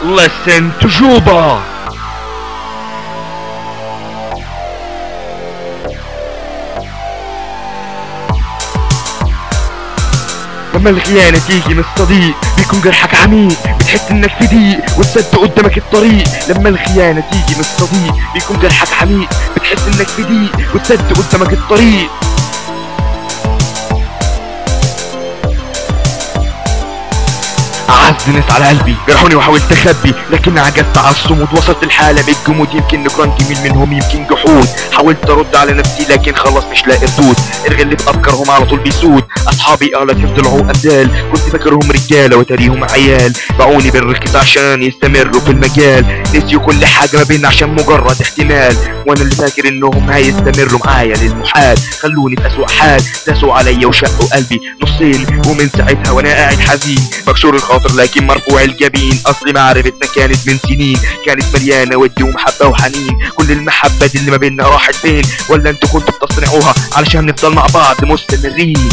Listen to Juba لما الخيانة تيجي من الصديق بيكون جرحك عميق بتحس انك في ضيق وتسد قدامك الطريق لما الخيانة تيجي من الصديق بيكون جرحك عميق بتحس انك في ضيق وتسد قدامك الطريق أعز ناس على قلبي جرحوني وحاولت أخبي لكن عجزت على الصمود وصلت الحالة بالجمود يمكن نكران جميل منهم يمكن جحود حاولت أرد على نفسي لكن خلاص مش لاقي ردود الغل بأفكارهم على طول بيسود أصحابي أغلى طلعوا أمثال كنت فاكرهم رجالة وتاريهم عيال باعوني بالرخيص عشان يستمروا في المجال نسيوا كل حاجة ما بينا عشان مجرد احتمال وأنا اللي فاكر إنهم هيستمروا معايا للمحال خلوني في أسوأ حال داسوا عليا وشقوا قلبي نصين ومن ساعتها وأنا قاعد حزين مكسور الخاطر لكن مرفوع الجبين اصل معرفتنا كانت من سنين كانت مليانه ود ومحبه وحنين كل المحبه دي اللي ما بينا راحت فين ولا انتوا كنتوا بتصنعوها علشان نفضل مع بعض مستمرين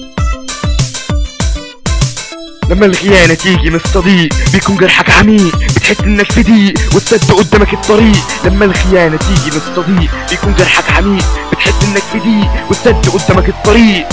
لما الخيانة تيجي من الصديق بيكون جرحك عميق بتحس انك في ضيق وتسد قدامك الطريق لما الخيانة تيجي من الصديق بيكون جرحك عميق بتحس انك في ضيق وتسد قدامك الطريق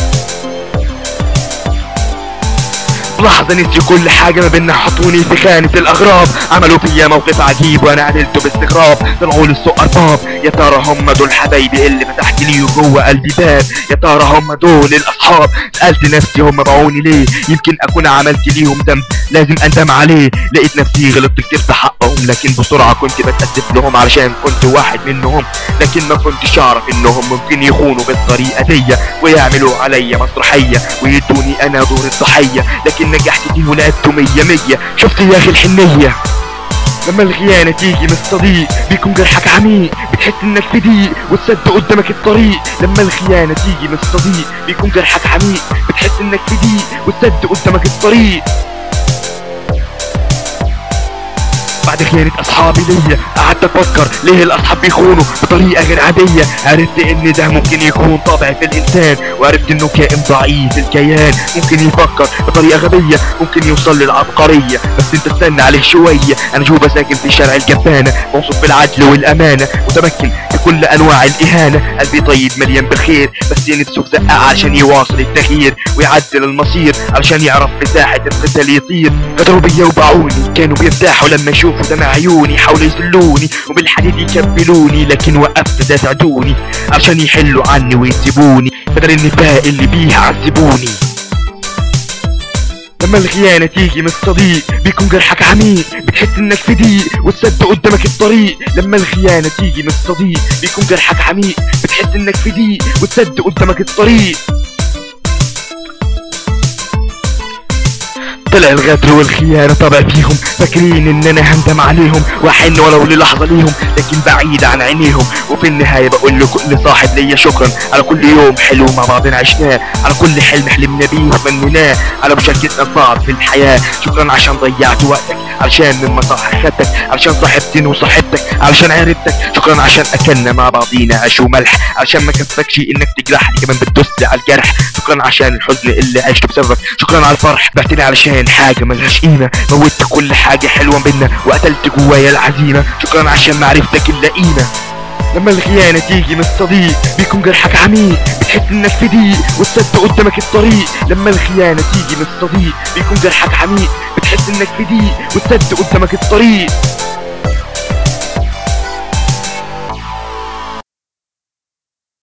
لحظة نسيوا كل حاجة ما بينا حطوني في خانة الأغراب عملوا فيا موقف عجيب وأنا عدلته باستغراب طلعوا لي السوق أرباب يا ترى هم دول حبايبي اللي فتحت لي جوه قلبي باب يا ترى هم دول الأصحاب سألت نفسي هم باعوني ليه يمكن أكون عملت ليهم ذنب لازم أندم عليه لقيت نفسي غلطت كتير في حقهم لكن بسرعة كنت بتأسف لهم علشان كنت واحد منهم لكن ما كنتش أعرف إنهم ممكن يخونوا بالطريقة دي ويعملوا عليا مسرحية ويدوني أنا دور الضحية لكن نجحت فيه ولعبته مية مية شفت يا أخي الحنية لما الخيانة تيجي من الصديق بيكون جرحك عميق بتحس انك في ضيق وتسد قدامك الطريق لما الخيانة تيجي من الصديق بيكون جرحك عميق بتحس انك في ضيق وتسد قدامك الطريق بعد خيانة اصحابي ليا قعدت افكر ليه الاصحاب بيخونوا بطريقة غير عادية عرفت ان ده ممكن يكون طبع في الانسان وعرفت انه كائن ضعيف الكيان ممكن يفكر بطريقة غبية ممكن يوصل للعبقرية بس انت استنى عليه شوية انا جوبة ساكن في شارع الجبانة موصوف بالعدل والامانة متمكن بكل انواع الاهانة قلبي طيب مليان بالخير بس نفسه في زقة عشان يواصل التغيير ويعدل المصير علشان يعرف مساحة القتال يطير غدروا بيا وباعوني كانوا بيرتاحوا لما يشوفوا دمع عيوني حاولوا يذلوني وبالحديد يكبلوني لكن وقفت ده ساعدوني عشان يحلوا عني ويسيبوني بدل النفاق اللي بيها عذبوني لما الخيانة تيجي من الصديق بيكون جرحك عميق بتحس انك في ضيق وتسد قدامك الطريق لما الخيانة تيجي من الصديق بيكون جرحك عميق بتحس انك في ضيق وتسد قدامك الطريق طلع الغدر والخيانة طبع فيهم فاكرين ان انا هندم عليهم واحن ولو للحظة ليهم لكن بعيد عن عينيهم وفي النهاية بقول لكل صاحب ليا شكرا على كل يوم حلو مع بعضنا عشناه على كل حلم حلمنا بيه وتمنيناه على مشاركتنا لبعض في الحياة شكرا عشان ضيعت وقتك علشان من مصالح خدتك علشان صاحبتني وصاحبتك علشان عرفتك شكرا عشان اكلنا مع بعضينا عيش وملح علشان ما كفكش انك تجرحني كمان بتدوس على الجرح شكرا عشان الحزن اللي عشته بسببك شكرا على الفرح بعتني علشان حاجة ملهاش قيمة موتت كل حاجة حلوة بينا وقتلت جوايا العزيمة شكرا عشان معرفتك اللئيمة لما الخيانة تيجي من الصديق بيكون جرحك عميق بتحس انك في ضيق وتسد قدامك الطريق لما الخيانة تيجي من الصديق بيكون جرحك عميق بتحس انك في ضيق وتسد قدامك الطريق